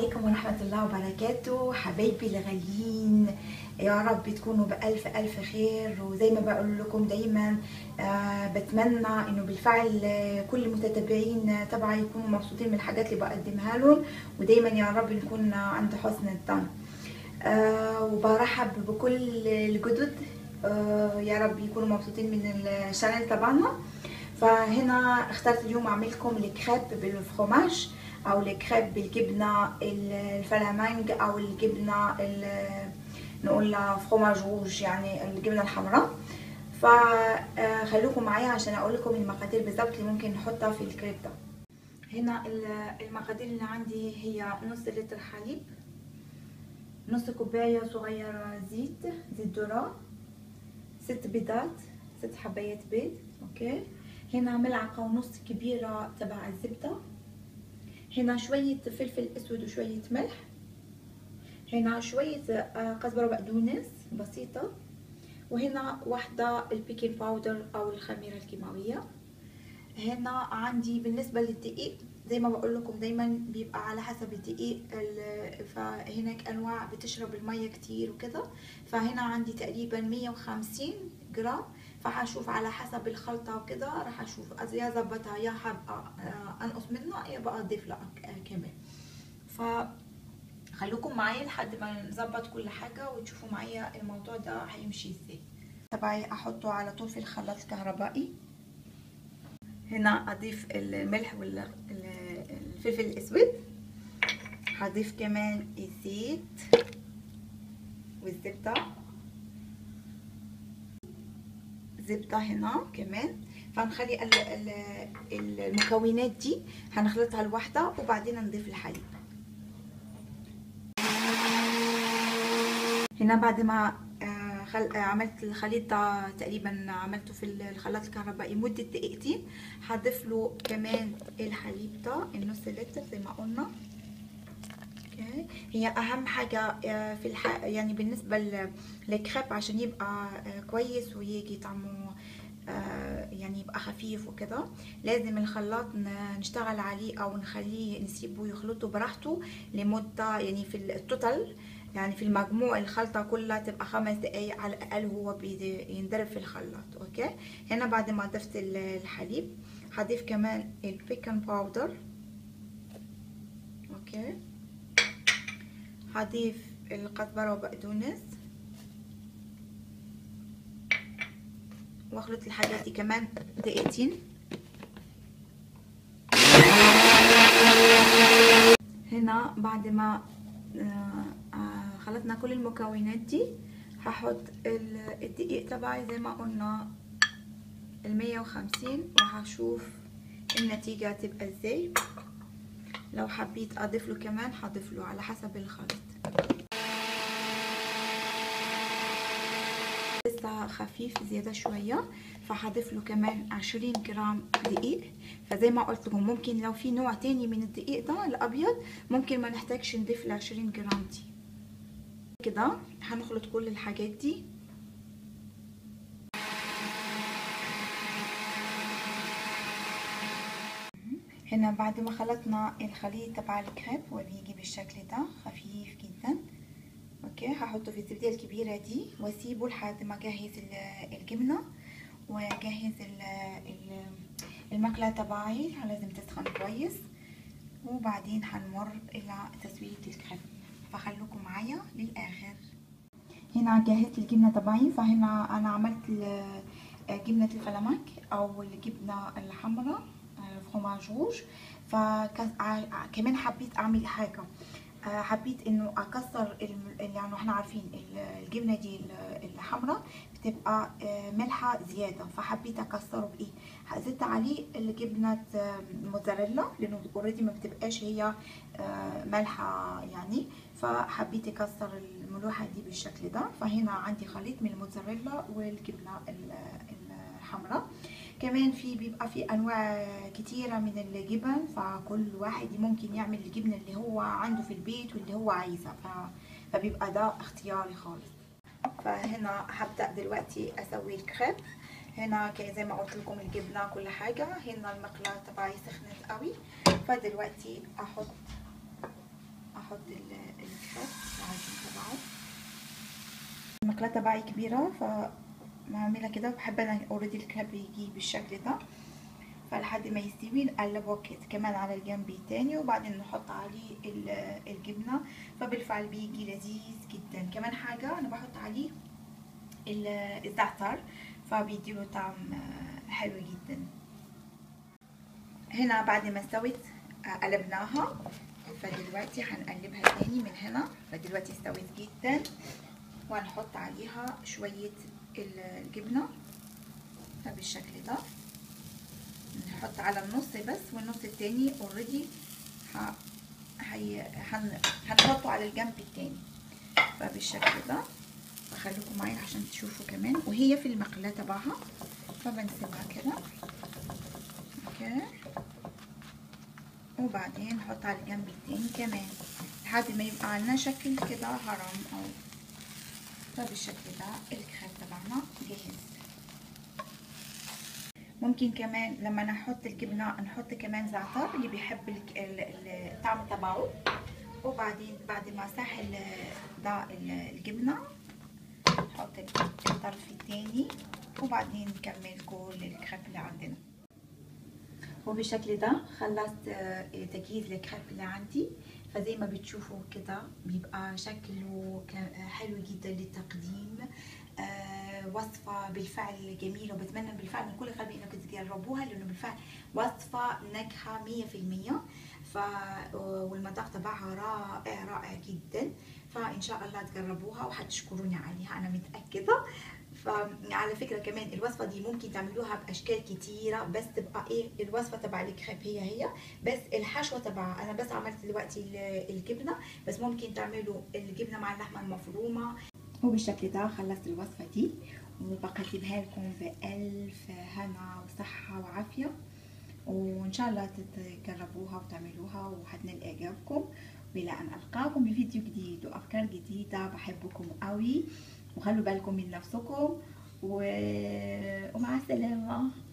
عليكم ورحمة الله وبركاته حبايبي الغاليين يا رب تكونوا بألف ألف خير وزي ما بقول لكم دايما آه بتمنى انه بالفعل آه، كل المتتبعين تبعي يكونوا مبسوطين من الحاجات اللي بقدمها لهم ودايما يا رب نكون عند حسن الظن آه وبرحب بكل الجدد آه يا رب يكونوا مبسوطين من الشانل تبعنا فهنا اخترت اليوم اعمل لكم الكريب بالفرomage او الكريب بالجبنه الفلامنج او الجبنه ال- نقول فروماج روج يعني الجبنه الحمراء فخلوكم معايا عشان اقول لكم المقادير بالظبط اللي ممكن نحطها في الكريب ده هنا ال- المقادير اللي عندي هي نص لتر حليب نص كوبايه صغيره زيت زيت ذره ست بيضات ست حبايات بيض اوكي هنا ملعقه ونص كبيره تبع الزبده هنا شويه فلفل اسود وشويه ملح هنا شويه آه، كزبره وبقدونس بسيطه وهنا واحده البيكنج باودر او الخميره الكيماويه هنا عندي بالنسبه للدقيق زي ما بقول لكم دايما بيبقى على حسب الدقيق ال- فهناك انواع بتشرب الميه كتير وكده فهنا عندي تقريبا 150 جرام فهشوف على حسب الخلطه وكده راح اشوف يا ظبطها يا حابه آه، انقص منها يا بقى اضيف لها ك- كمان ف خلوكم معايا لحد ما نظبط كل حاجه وتشوفوا معايا الموضوع ده هيمشي ازاي تبعي احطه على طول في الخلاط الكهربائي هنا اضيف الملح والفلفل الاسود هضيف كمان الزيت والزبده زبده هنا كمان فهنخلي ال- ال- المكونات دي هنخلطها لوحدها وبعدين نضيف الحليب هنا بعد ما آه، خل... آه، عملت الخليط ده تقريبا عملته في الخلاط الكهربائي مدة دقيقتين هضيف له كمان الحليب ده النص لتر زي ما قلنا اوكي هي اهم حاجة آه، في الح... يعني بالنسبة ل- للكريب عشان يبقى آه، كويس ويجي طعمه آه، يعني يبقى خفيف وكده لازم الخلاط ن- نشتغل عليه او نخليه نسيبه يخلطه براحته لمدة يعني في التوتال يعني في المجموع الخلطة كلها تبقى خمس دقايق على الأقل هو بينضرب في الخلاط أوكي هنا بعد ما ضفت ال- الحليب هضيف كمان البيكن باودر أوكي هضيف الكزبرة وبقدونس واخلط الحاجات دي كمان دقيقتين هنا بعد ما آه، آه، خلطنا كل المكونات دي هحط ال- الدقيق تبعي زي ما قلنا المية وخمسين وهشوف النتيجة هتبقى ازاي لو حبيت اضيف له كمان هضيف له على حسب الخليط لسه خفيف زيادة شوية فهضيف له كمان عشرين جرام دقيق فزي ما قلت لكم ممكن لو في نوع تاني من الدقيق ده الأبيض ممكن ما نحتاجش نضيف العشرين جرام دي كده هنخلط كل الحاجات دي هنا بعد ما خلطنا الخليط تبع الكريب وبيجي بالشكل ده خفيف جدا اوكي هحطه في الزبدة الكبيرة دي واسيبه لحد ما اجهز ال- الجبنة واجهز ال- ال- المقلاة تبعي لازم تسخن كويس وبعدين هنمر الى تسوية الكريب فخلوكم معايا للاخر هنا جهزت الجبنة تبعي فهنا انا عملت ال- جبنة الفلامنك او الجبنة الحمراء فروماج روج فكمان حبيت اعمل حاجة آه، حبيت انه اكسر الم- يعني احنا عارفين ال- الجبنه دي ال- الحمراء بتبقى آه، ملحه زياده فحبيت اكسره بايه زدت عليه الجبنه آه، موتزاريلا لانه اوريدي ما بتبقاش هي آه، مالحه يعني فحبيت اكسر الملوحه دي بالشكل ده فهنا عندي خليط من الموتزاريلا والجبنه ال- الحمراء كمان في بيبقى في انواع كتيره من الجبن فكل واحد ممكن يعمل الجبنه اللي هو عنده في البيت واللي هو عايزها ف... فبيبقى ده اختياري خالص فهنا هبدا دلوقتي اسوي الكريب هنا ك- زي ما قلت لكم الجبنه كل حاجه هنا المقلاة تبعي سخنت قوي فدلوقتي احط نحط الكريب العجين تبعه المقلاة تبعي كبيرة فبعملها كده بحب انا اوريدي الكريب يجي بالشكل ده فلحد ما يستوي نقلبه كمان على الجنب التاني وبعدين نحط عليه الجبنة فبالفعل بيجي لذيذ جدا كمان حاجة انا بحط عليه الزعتر فبيديله طعم حلو جدا هنا بعد ما استوت قلبناها فدلوقتي هنقلبها تاني من هنا فدلوقتي استوت جدا وهنحط عليها شوية الجبنة بالشكل ده نحط على النص بس والنص التاني اوريدي هنحطه على الجنب التاني فبالشكل ده فخليكم معايا عشان تشوفوا كمان وهي في المقلاة تبعها فبنسيبها كده اوكي وبعدين نحط على الجنب التاني كمان لحد ما يبقى عندنا شكل كده هرم او فبالشكل ده الكريب تبعنا جاهز ممكن كمان لما نحط الجبنة نحط كمان زعتر اللي بيحب الطعم تبعه وبعدين بعد ما ساح ده الجبنة نحط الطرف التاني وبعدين نكمل كل الكريب اللي عندنا وبالشكل ده خلصت تجهيز الكريب اللي عندي فزي ما بتشوفوا كده بيبقى شكله حلو جدا للتقديم آه وصفة بالفعل جميلة وبتمنى بالفعل من كل قلبي انكم تجربوها لانه بالفعل وصفة ناجحة مية في المية ف والمذاق تبعها رائع رائع جدا فان شاء الله تجربوها وحتشكروني عليها انا متأكدة فعلى فكرة كمان الوصفة دي ممكن تعملوها بأشكال كتيرة بس تبقى ايه الوصفة تبع الكريب هي هي بس الحشوة تبعها أنا بس عملت دلوقتي الجبنة بس ممكن تعملوا الجبنة مع اللحمة المفرومة وبالشكل ده خلصت الوصفة دي وبقدمها لكم بألف هنا وصحة وعافية وإن شاء الله تجربوها وتعملوها وحتنال إعجابكم وإلى أن ألقاكم بفيديو جديد وأفكار جديدة بحبكم قوي وخلوا بالكم من نفسكم و... ومع السلامة